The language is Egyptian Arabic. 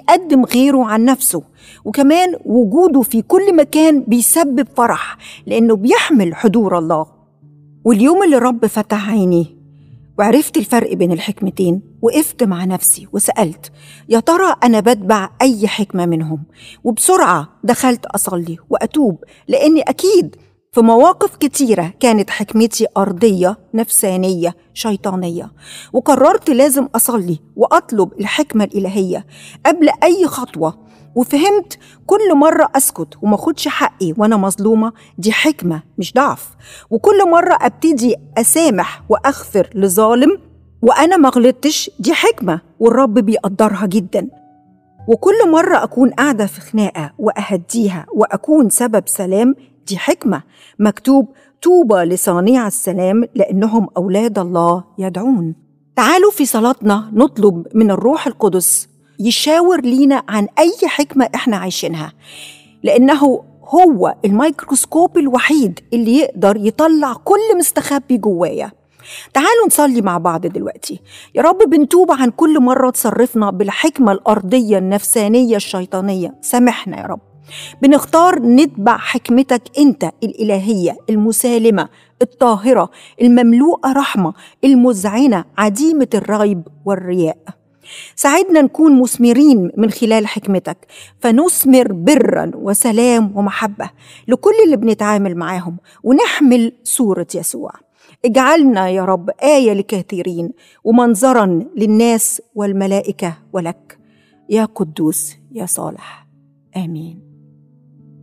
بيقدم غيره عن نفسه وكمان وجوده في كل مكان بيسبب فرح لأنه بيحمل حضور الله واليوم اللي رب فتح عيني وعرفت الفرق بين الحكمتين وقفت مع نفسي وسألت يا ترى أنا بتبع أي حكمة منهم وبسرعة دخلت أصلي وأتوب لأني أكيد في مواقف كتيرة كانت حكمتي أرضية نفسانية شيطانية وقررت لازم أصلي وأطلب الحكمة الإلهية قبل أي خطوة وفهمت كل مرة أسكت وما أخدش حقي وأنا مظلومة دي حكمة مش ضعف وكل مرة أبتدي أسامح وأغفر لظالم وأنا ما غلطتش دي حكمة والرب بيقدرها جدا وكل مرة أكون قاعدة في خناقة وأهديها وأكون سبب سلام دي حكمة مكتوب طوبى لصانع السلام لأنهم أولاد الله يدعون تعالوا في صلاتنا نطلب من الروح القدس يشاور لينا عن أي حكمة إحنا عايشينها لأنه هو الميكروسكوب الوحيد اللي يقدر يطلع كل مستخبي جوايا تعالوا نصلي مع بعض دلوقتي يا رب بنتوب عن كل مرة تصرفنا بالحكمة الأرضية النفسانية الشيطانية سامحنا يا رب بنختار نتبع حكمتك انت الالهيه المسالمه الطاهره المملوءه رحمه المذعنه عديمه الريب والرياء ساعدنا نكون مثمرين من خلال حكمتك فنثمر برا وسلام ومحبه لكل اللي بنتعامل معاهم ونحمل صوره يسوع اجعلنا يا رب ايه لكثيرين ومنظرا للناس والملائكه ولك يا قدوس يا صالح امين